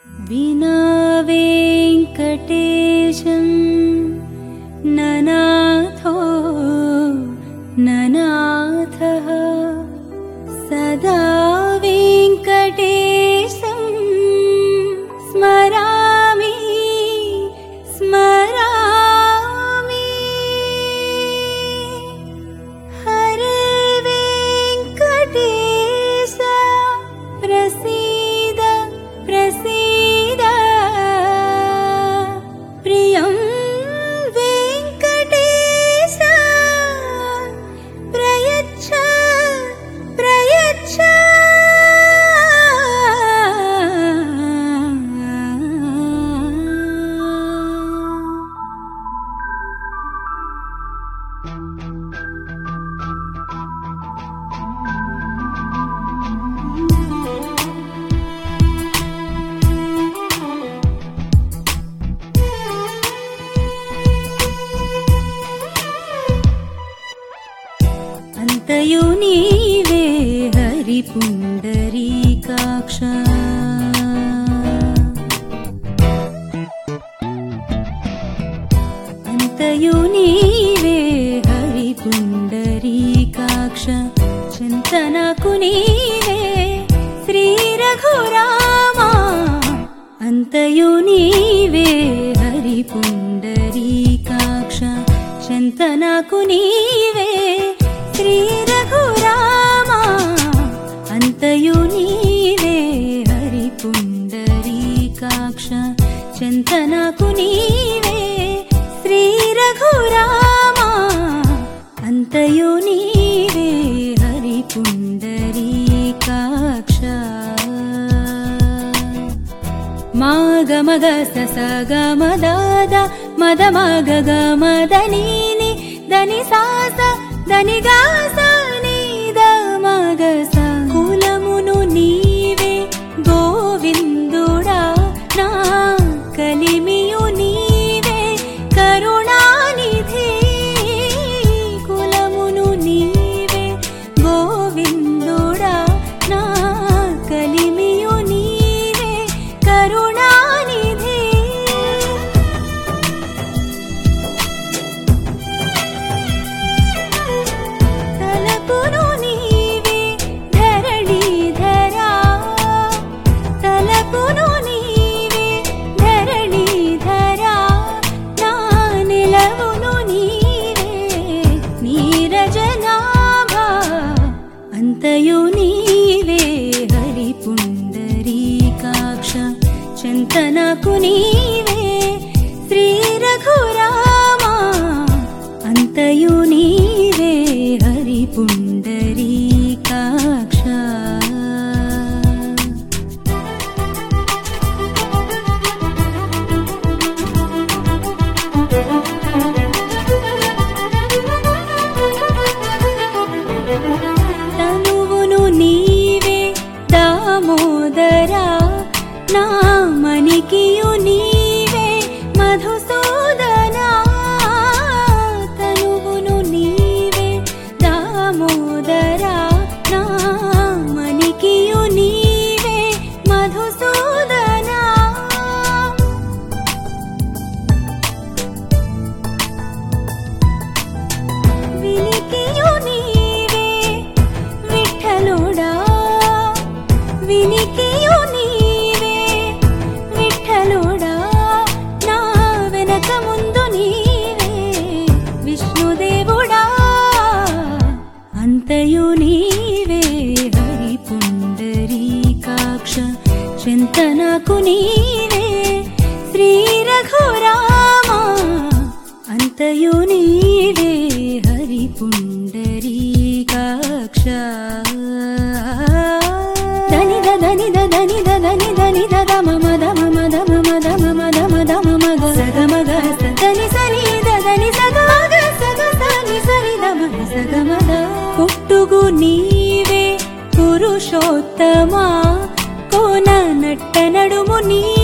विना वेङ्कटेशं ननाथो ननाथः सदा वेङ्कटेशं स्मरामि स्मरामि हरे वेङ्कटेश प्रसीद प्रसीद प्रियं वेङ्कटेश प्रयच्छ प्रयच्छ అంతయు నీవే హరి పుండరీకాక్ష అంతయు నీవే హరి పుండరీకాక్ష చింతనకు నీవే శ్రీ రఘురామా అంతయు నీవే హరి పుండరీకాక్ష చింతనకు నీవే శ్రీ రఘురామా అంతయు నీవే హరి పుండరీకాక్ష చింతనకు నీవే శ్రీ రఘురామా అంతయు నీవే హరి పుండరీకాక్ష మాగ మగ సస గ మదాద మద మగ గ మద నీని దని సాస దని గాస నీద మగ స కులమును నీవే గోవిందుడా నా కలిమియు నీవే కరుణానిధి కులమును నీవే గోవిందుడా నా కలిమియు నీవే కరుణానిధి తలపును నీవే ధరణీధరా తలపును నీవే ధరణీధరా నా నిలవును నీవే నీరజనాభా అంతయు నీవే హరి పుండరీకాక్ష చింతనకు నీవే శ్రీ రఘురామా అంతయు నీవే హరి పుండరీకాక్ష తనువును నీవే దామోదరా నా మణికియు నీవే మధుసూదనా తనువును నీవే దామోదరా నా మణికియు నీవే మధుసూదనా వినికియు నీవే విఠలుడా వినికియు నీవే విఠలుడా నా వెనక ముందు నీవే విష్ణుదేవుడా అంతయు నీవే హరి పుండరీకాక్ష చింతనకు నీవే శ్రీ రఘురామా అంతయు నీవే హరి పుండరీకాక్ష దని దని దని దని దని దద మమ దమ మద మమ దమ మద మద మమ గ సగ మగ సదని సని దని సగ మగ సగ సని సరి దమ సగ మద పుట్టుగు నీవే పురుషోత్తమా కోన నట్ట నడుము నీ